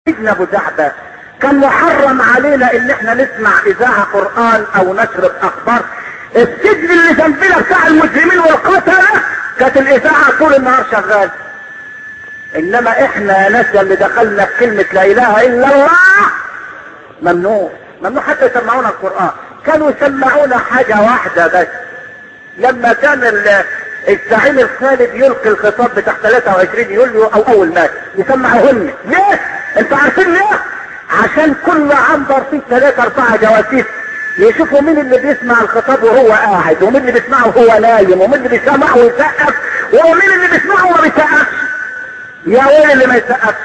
سيدنا ابو دعبة كان محرم علينا ان احنا نسمع اذاعة قرآن او نشرب اخبار السجن اللي جنبنا بتاع المسلمين والقتلة كانت الاذاعة طول النهار شغال انما احنا يا ناس اللي دخلنا في كلمة لا اله الا الله ممنوع ممنوع حتى يسمعونا القرآن كانوا يسمعونا حاجة واحدة بس لما كان ال- الزعيم الخالد يلقي الخطاب بتاع 23 يوليو او اول مات يسمعوهن ليه؟ انتوا عارفين ليه؟ عشان كل عنبر فيه ثلاثة اربعة جواسيس يشوفوا مين اللي بيسمع الخطاب وهو قاعد ومين اللي بيسمعه وهو نايم ومين اللي بيسمعه ويسقف ومين اللي بيسمعه وما بيسقفش يا ويل اللي ما يسقفش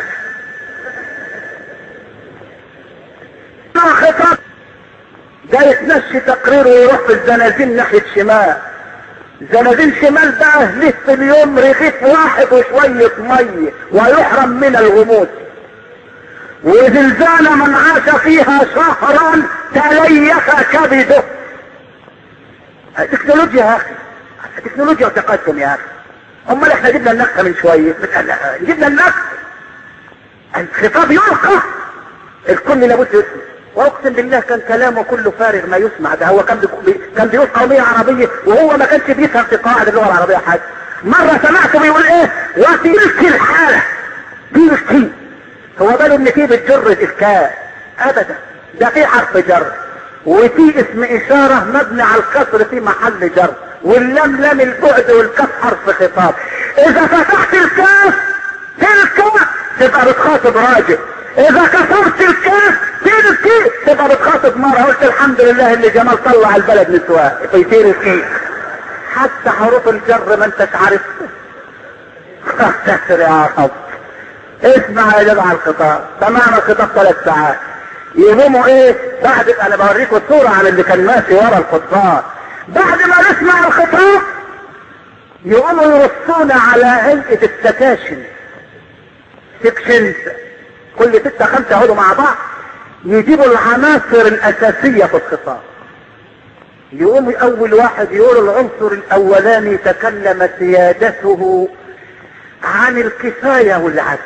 مع خطاب ده يتمشي تقرير ويروح في الزنازين ناحية شمال زنازين شمال بقى له في اليوم رغيف واحد وشوية مية ويحرم من الغموس وزلزال من عاش فيها شهرا تليخ كبده تكنولوجيا يا اخي تكنولوجيا وتقدم يا اخي امال احنا جبنا النكته من شويه بت- جبنا النكته الخطاب يلقى الكل لابد يسمع واقسم بالله كان كلامه كله فارغ ما يسمع ده هو كان بي... كان بيقول قوميه عربيه وهو ما كانش بيفهم في قواعد اللغه العربيه حاجه مره سمعته بيقول ايه وفي تلك الحاله تلك هو باله ان في بتجر الكاء ابدا ده في حرف جر وفي اسم اشاره مبني على الكسر في محل جر واللام لام البعد والكاف حرف خطاب اذا فتحت الكاف تلك تبقى بتخاطب راجل اذا كسرت الكاف تلك تبقى بتخاطب مرة قلت الحمد لله اللي جمال طلع البلد من سواء في تلك حتى حروف الجر ما انتش عارف افتكر يا رب اسمع يا جدع الخطاب سمعنا الخطاب ثلاث ساعات يقوموا ايه بعد انا بوريكم الصورة عن اللي كان ماشي ورا الخطاب بعد ما نسمع الخطاب يقوموا يرصونا على هيئة السكاشن سكشنز كل ستة خمسة يقعدوا مع بعض يجيبوا العناصر الأساسية في الخطاب يقوم أول واحد يقول العنصر الأولاني تكلم سيادته عن الكفاية والعدل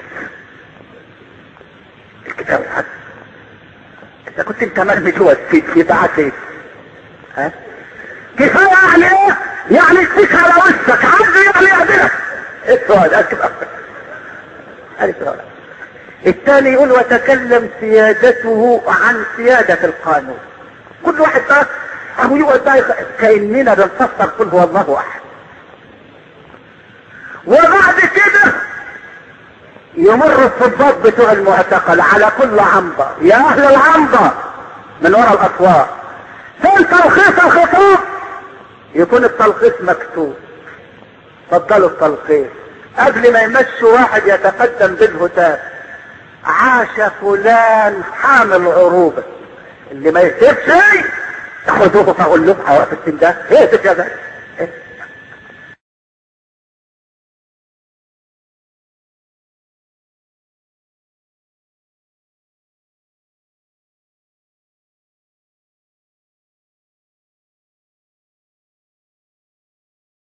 الكفاية والعدل انت كنت انت مرمي جوه السجن يبقى ايه ها كفاية يعني ايه يعني السيك على وشك عدل يعني يعدلك ايه السؤال اكتب اكتر هذه السؤال الثاني يقول وتكلم سيادته عن سيادة القانون كل واحد بقى اهو يقعد بقى كأننا بنفسر قل هو الله احد وبعد كده يمر الضباط بتوع المعتقل على كل عنبر يا اهل العنبر من وراء الاسواق فين تلخيص الخطاب يكون التلخيص مكتوب فضلوا التلخيص قبل ما يمشوا واحد يتقدم بالهتاف عاش فلان حامل عروبة اللي ما يكتبش خدوه فاقول له حواف السن ده ايه يا ذلك